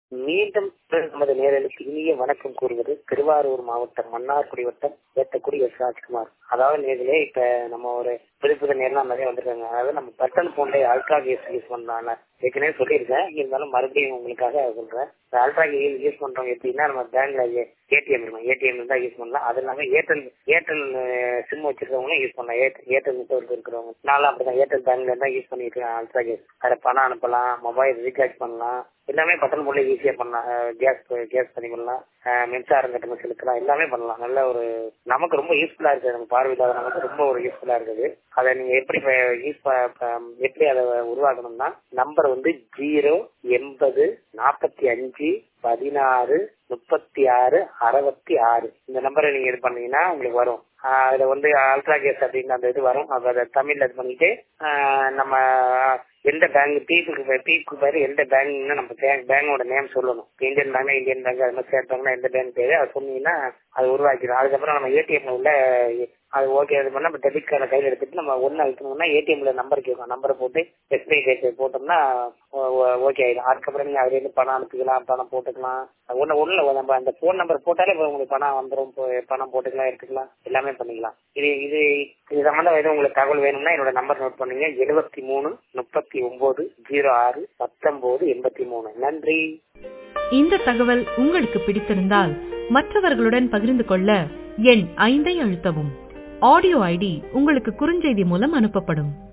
மீண்டும் நமது நேரலுக்கு இனிய வணக்கம் கூறுவது திருவாரூர் மாவட்டம் மன்னார்குடி வட்டம் ஏத்தக்குடி எஸ் ராஜ்குமார் அதாவது நேரிலே இப்ப நம்ம ஒரு புது புது நேரம் நிறைய வந்திருக்காங்க அதாவது நம்ம பட்டன் போன்ல அல்ட்ரா கேஸ் யூஸ் பண்ணலாம் ஏற்கனவே சொல்லியிருக்கேன் இருந்தாலும் மறுபடியும் உங்களுக்காக சொல்றேன் அல்ட்ரா கேஸ் யூஸ் பண்றவங்க எப்படின்னா நம்ம பேங்க்ல ஏடிஎம் இருக்கும் ஏடிஎம் இருந்தா யூஸ் பண்ணலாம் அது இல்லாம ஏர்டெல் ஏர்டெல் சிம் வச்சிருக்கவங்களும் யூஸ் பண்ணலாம் ஏர்டெல் நெட்ஒர்க் இருக்கிறவங்க நானும் அப்படிதான் ஏர்டெல் பேங்க்ல இருந்தா யூஸ் பண்ணிருக்கேன் அல்ட்ரா கேஸ் அதில் பணம் அனுப்பலாம் மொபைல் ரீசார்ஜ் பண்ணலாம் எல்லாமே பட்டன் போன்ல ஈஸியா பண்ணலாம் கேஸ் கேஸ் பண்ணி பண்ணலாம் மின்சாரம் கட்டணம் செலுத்தலாம் எல்லாமே பண்ணலாம் நல்ல ஒரு நமக்கு ரொம்ப யூஸ்ஃபுல்லா இருக்குது நம்ம பார்வையில்லாத நமக்கு ரொம்ப ஒரு யூஸ்ஃபுல்லா இருக்குது அதை நீங்க எப்படி யூஸ் எப்படி அதை உருவாக்கணும்னா நம்பர் வந்து ஜீரோ எண்பது நாற்பத்தி அஞ்சு பதினாறு முப்பத்தி ஆறு அறுபத்தி ஆறு இந்த நம்பரை நீங்க இது பண்ணீங்கன்னா உங்களுக்கு வரும் அதுல வந்து அல்ட்ரா கேஸ் அப்படின்னு அந்த இது வரும் அதை தமிழ்ல இது பண்ணிட்டு நம்ம எந்த பேங்க் பீப்புக்கு பீப்புக்கு பேரு எந்த பேங்க்னு நம்ம பேங்க் பேங்கோட நேம் சொல்லணும் இந்தியன் பேங்க் இந்தியன் பேங்க் அது மாதிரி ஸ்டேட் பேங்க்னா எந்த பேங்க் பேரு அதை சொன்னீங்கன்னா அது உருவாக்கிடும் அதுக்கப்புறம் நம்ம ஏடிஎம்ல உள்ள அது ஓகே இது பண்ணா டெபிட் கார்டை கையில் எடுத்துட்டு நம்ம ஒன்னு அழுத்தணும்னா ஏடிஎம்ல நம்பர் கேட்கும் நம்பரை போட்டு எஸ்பிஐ டேட் போட்டோம்னா ஓகே ஆயிடும் அதுக்கப்புறம் நீங்க அதுல இருந்து பணம் அனுப்பிக்கலாம் பணம் போட்டுக்கலாம் ஒன்னு ஒண்ணு நம்ம அந்த போன் நம்பர் போட்டாலே உங்களுக்கு பணம் வந்துடும் பணம் போட்டுக்கலாம் எடுத்துக்கலாம் எல்லாமே பண்ணிக்கலாம் இது இது இது சம்பந்தம் எதுவும் உங்களுக்கு தகவல் வேணும்னா என்னோட நம்பர் நோட் பண்ணுங்க எழுபத்தி மூணு முப்பத்தி ஒன்பது ஜீரோ ஆறு பத்தொன்பது எண்பத்தி மூணு நன்றி இந்த தகவல் உங்களுக்கு பிடித்திருந்தால் மற்றவர்களுடன் பகிர்ந்து கொள்ள எண் ஐந்தை அழுத்தவும் ஆடியோ ஐடி உங்களுக்கு குறுஞ்செய்தி மூலம் அனுப்பப்படும்